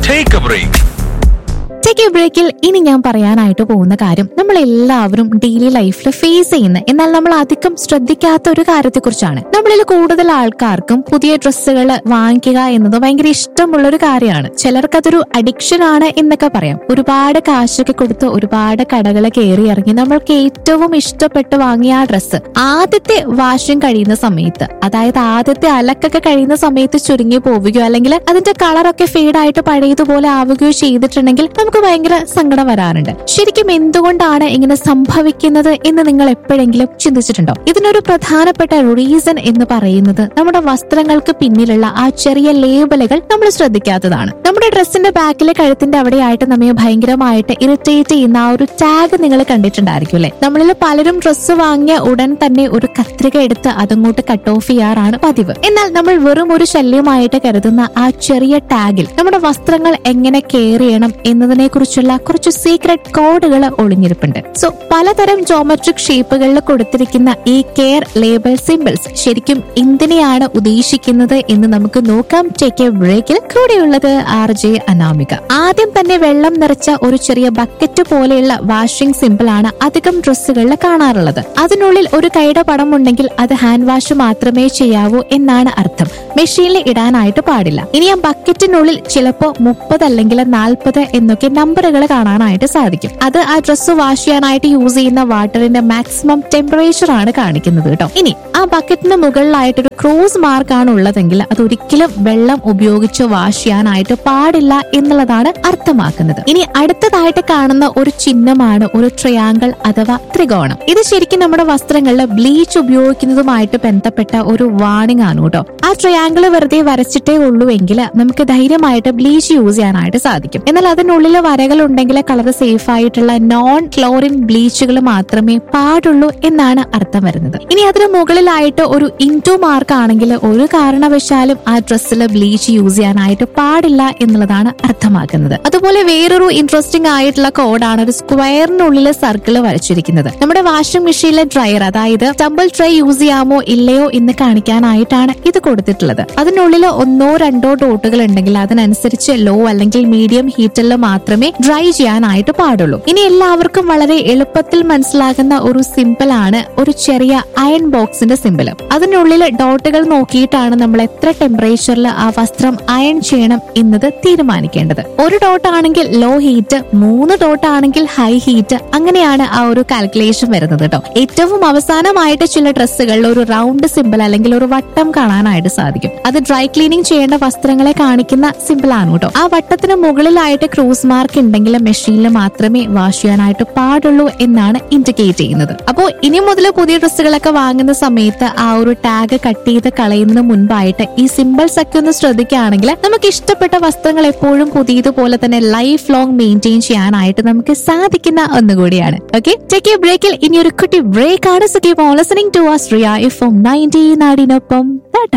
Take a break. Take a ബ്രേക്കിൽ ഇനി ഞാൻ പറയാനായിട്ട് പോകുന്ന കാര്യം നമ്മൾ എല്ലാവരും ഡെയിലി ലൈഫിൽ ഫേസ് ചെയ്യുന്ന എന്നാൽ നമ്മൾ അധികം ശ്രദ്ധിക്കാത്ത ഒരു കാര്യത്തെക്കുറിച്ചാണ് നമ്മളിൽ കൂടുതൽ ആൾക്കാർക്കും പുതിയ ഡ്രസ്സുകൾ വാങ്ങിക്കുക എന്നത് ഭയങ്കര ഇഷ്ടമുള്ള ഒരു കാര്യമാണ് ചിലർക്ക് അതൊരു അഡിക്ഷൻ ആണ് എന്നൊക്കെ പറയാം ഒരുപാട് കാശൊക്കെ കൊടുത്ത് ഒരുപാട് കടകൾ കയറി ഇറങ്ങി നമ്മൾക്ക് ഏറ്റവും ഇഷ്ടപ്പെട്ട് വാങ്ങിയ ആ ഡ്രസ്സ് ആദ്യത്തെ വാഷിംഗ് കഴിയുന്ന സമയത്ത് അതായത് ആദ്യത്തെ അലക്കൊക്കെ കഴിയുന്ന സമയത്ത് ചുരുങ്ങി പോവുകയോ അല്ലെങ്കിൽ അതിന്റെ കളറൊക്കെ ഫെയ്ഡായിട്ട് പഴയതുപോലെ ആവുകയോ ചെയ്തിട്ടുണ്ടെങ്കിൽ നമുക്ക് ഭയങ്കര സങ്കടം വരാറുണ്ട് ശരിക്കും എന്തുകൊണ്ടാണ് ഇങ്ങനെ സംഭവിക്കുന്നത് എന്ന് നിങ്ങൾ എപ്പോഴെങ്കിലും ചിന്തിച്ചിട്ടുണ്ടോ ഇതിനൊരു പ്രധാനപ്പെട്ട റീസൺ എന്ന് പറയുന്നത് നമ്മുടെ വസ്ത്രങ്ങൾക്ക് പിന്നിലുള്ള ആ ചെറിയ ലേബലുകൾ നമ്മൾ ശ്രദ്ധിക്കാത്തതാണ് നമ്മുടെ ഡ്രസ്സിന്റെ ബാക്കിലെ കഴുത്തിന്റെ അവിടെയായിട്ട് നമ്മെ ഭയങ്കരമായിട്ട് ഇറിറ്റേറ്റ് ചെയ്യുന്ന ആ ഒരു ടാഗ് നിങ്ങൾ കണ്ടിട്ടുണ്ടായിരിക്കും അല്ലെ നമ്മളിൽ പലരും ഡ്രസ്സ് വാങ്ങിയ ഉടൻ തന്നെ ഒരു കത്രിക എടുത്ത് അതങ്ങോട്ട് കട്ട് ഓഫ് ചെയ്യാറാണ് പതിവ് എന്നാൽ നമ്മൾ വെറും ഒരു ശല്യമായിട്ട് കരുതുന്ന ആ ചെറിയ ടാഗിൽ നമ്മുടെ വസ്ത്രങ്ങൾ എങ്ങനെ കെയർ ചെയ്യണം എന്നതിനെ കുറിച്ചുള്ള കുറച്ച് സീക്രട്ട് കോഡുകൾ ഒളിഞ്ഞിരിപ്പുണ്ട് സോ പലതരം ജോമെട്രിക് ഷേപ്പുകളിൽ കൊടുത്തിരിക്കുന്ന ഈ കെയർ ലേബൽ സിമ്പിൾസ് ശരിക്കും എന്തിനെയാണ് ഉദ്ദേശിക്കുന്നത് എന്ന് നമുക്ക് നോക്കാം ടേക്ക് എ ബ്രേക്കിൽ കൂടെയുള്ളത് ആർ ജെ അനാമിക ആദ്യം തന്നെ വെള്ളം നിറച്ച ഒരു ചെറിയ ബക്കറ്റ് പോലെയുള്ള വാഷിംഗ് സിമ്പിൾ ആണ് അധികം ഡ്രസ്സുകളിൽ കാണാറുള്ളത് അതിനുള്ളിൽ ഒരു കൈയുടെ പടം ഉണ്ടെങ്കിൽ അത് ഹാൻഡ് വാഷ് മാത്രമേ ചെയ്യാവൂ എന്നാണ് അർത്ഥം മെഷീനിൽ ഇടാനായിട്ട് പാടില്ല ഇനി ആ ബക്കറ്റിനുള്ളിൽ ചിലപ്പോ മുപ്പത് അല്ലെങ്കിൽ നാൽപ്പത് എന്നൊക്കെ നമ്പറുകൾ കാണാനായിട്ട് സാധിക്കും അത് ആ ഡ്രസ്സ് വാഷ് ചെയ്യാനായിട്ട് യൂസ് ചെയ്യുന്ന വാട്ടറിന്റെ മാക്സിമം ടെമ്പറേച്ചർ ആണ് കാണിക്കുന്നത് കേട്ടോ ഇനി ആ ബക്കറ്റിന് മുകളിലായിട്ട് ഒരു ക്രോസ് മാർക്ക് ആണ് ഉള്ളതെങ്കിൽ അത് ഒരിക്കലും വെള്ളം ഉപയോഗിച്ച് വാഷ് ചെയ്യാനായിട്ട് പാടില്ല എന്നുള്ളതാണ് അർത്ഥമാക്കുന്നത് ഇനി അടുത്തതായിട്ട് കാണുന്ന ഒരു ചിഹ്നമാണ് ഒരു ട്രയാങ്കിൾ അഥവാ ത്രികോണം ഇത് ശരിക്കും നമ്മുടെ വസ്ത്രങ്ങളിൽ ബ്ലീച്ച് ഉപയോഗിക്കുന്നതുമായിട്ട് ബന്ധപ്പെട്ട ഒരു വാണിംഗ് ആണ് കേട്ടോ ആ ട്രയാങ്കിൾ വെറുതെ വരച്ചിട്ടേ ഉള്ളൂ എങ്കിൽ നമുക്ക് ധൈര്യമായിട്ട് ബ്ലീച്ച് യൂസ് ചെയ്യാനായിട്ട് സാധിക്കും എന്നാൽ അതിനുള്ളിൽ വരകൾ ഉണ്ടെങ്കിൽ കളർ സേഫ് ആയിട്ടുള്ള നോൺ ക്ലോറിൻ ബ്ലീച്ചുകൾ മാത്രമേ പാടുള്ളൂ എന്നാണ് അർത്ഥം വരുന്നത് ഇനി അതിന് മുകളിലായിട്ട് ഒരു ഇൻറ്റു മാർക്ക് ആണെങ്കിൽ ഒരു കാരണവശാലും ആ ഡ്രസ്സിൽ ബ്ലീച്ച് യൂസ് ചെയ്യാനായിട്ട് പാടില്ല എന്നുള്ളതാണ് അർത്ഥമാക്കുന്നത് അതുപോലെ വേറൊരു ഇൻട്രസ്റ്റിംഗ് ആയിട്ടുള്ള കോഡാണ് ഒരു സ്ക്വയറിനുള്ളിൽ സർക്കിൾ വരച്ചിരിക്കുന്നത് നമ്മുടെ വാഷിംഗ് മെഷീനിലെ ഡ്രയർ അതായത് ടമ്പിൾ ട്രൈ യൂസ് ചെയ്യാമോ ഇല്ലയോ എന്ന് കാണിക്കാനായിട്ടാണ് ഇത് കൊടുത്തിട്ടുള്ളത് അതിനുള്ളിൽ ഒന്നോ രണ്ടോ ഡോട്ടുകൾ ഉണ്ടെങ്കിൽ അതിനനുസരിച്ച് ലോ അല്ലെങ്കിൽ മീഡിയം ഹീറ്റിൽ മാത്രമേ ഡ്രൈ ചെയ്യാനായിട്ട് പാടുള്ളൂ ഇനി എല്ലാവർക്കും വളരെ എളുപ്പത്തിൽ മനസ്സിലാകുന്ന ഒരു സിമ്പിൾ ആണ് ഒരു ചെറിയ അയൺ ബോക്സിന്റെ സിമ്പിൾ അതിനുള്ളിൽ ഡോട്ടുകൾ നോക്കിയിട്ടാണ് നമ്മൾ എത്ര ടെമ്പറേച്ചറിൽ ആ വസ്ത്രം അയൺ ചെയ്യണം എന്നത് തീരുമാനിക്കേണ്ടത് ഒരു ഡോട്ട് ആണെങ്കിൽ ലോ ഹീറ്റ് മൂന്ന് ഡോട്ട് ആണെങ്കിൽ ഹൈ ഹീറ്റ് അങ്ങനെയാണ് ആ ഒരു കാൽക്കുലേഷൻ വരുന്നത് കേട്ടോ ഏറ്റവും അവസാനമായിട്ട് ചില ഡ്രസ്സുകളിൽ ഒരു റൗണ്ട് സിമ്പിൾ അല്ലെങ്കിൽ ഒരു വട്ടം കാണാനായിട്ട് സാധിക്കും അത് ഡ്രൈ ക്ലീനിങ് ചെയ്യേണ്ട വസ്ത്രങ്ങളെ കാണിക്കുന്ന സിമ്പിൾ ആണ് കേട്ടോ ആ വട്ടത്തിന് മുകളിലായിട്ട് ക്രൂസ് മാർക്ക് ഉണ്ടെങ്കിൽ മെഷീനിൽ മാത്രമേ വാഷ് ചെയ്യാനായിട്ട് പാടുള്ളൂ എന്നാണ് ഇൻഡിക്കേറ്റ് ചെയ്യുന്നത് അപ്പോൾ ഇനി മുതൽ പുതിയ ഡ്രസ്സുകളൊക്കെ വാങ്ങുന്ന സമയത്ത് ആ ഒരു ടാഗ് കട്ട് ചെയ്ത് കളയുന്നതിന് മുൻപായിട്ട് ഈ സിമ്പിൾസ് ഒക്കെ ഒന്ന് ശ്രദ്ധിക്കുകയാണെങ്കിൽ നമുക്ക് ഇഷ്ടപ്പെട്ട വസ്ത്രങ്ങൾ എപ്പോഴും പുതിയതുപോലെ തന്നെ ലൈഫ് ലോങ് മെയിൻറ്റെയിൻ ചെയ്യാനായിട്ട് നമുക്ക് സാധിക്കുന്ന ഒന്നുകൂടിയാണ് ഓക്കെ ടേക്ക് എ ബ്രേക്കിൽ ഇനി ഒരു കുട്ടി ബ്രേക്ക് ആണ് so keep on listening to us Riya F M ninety നാടിനൊപ്പം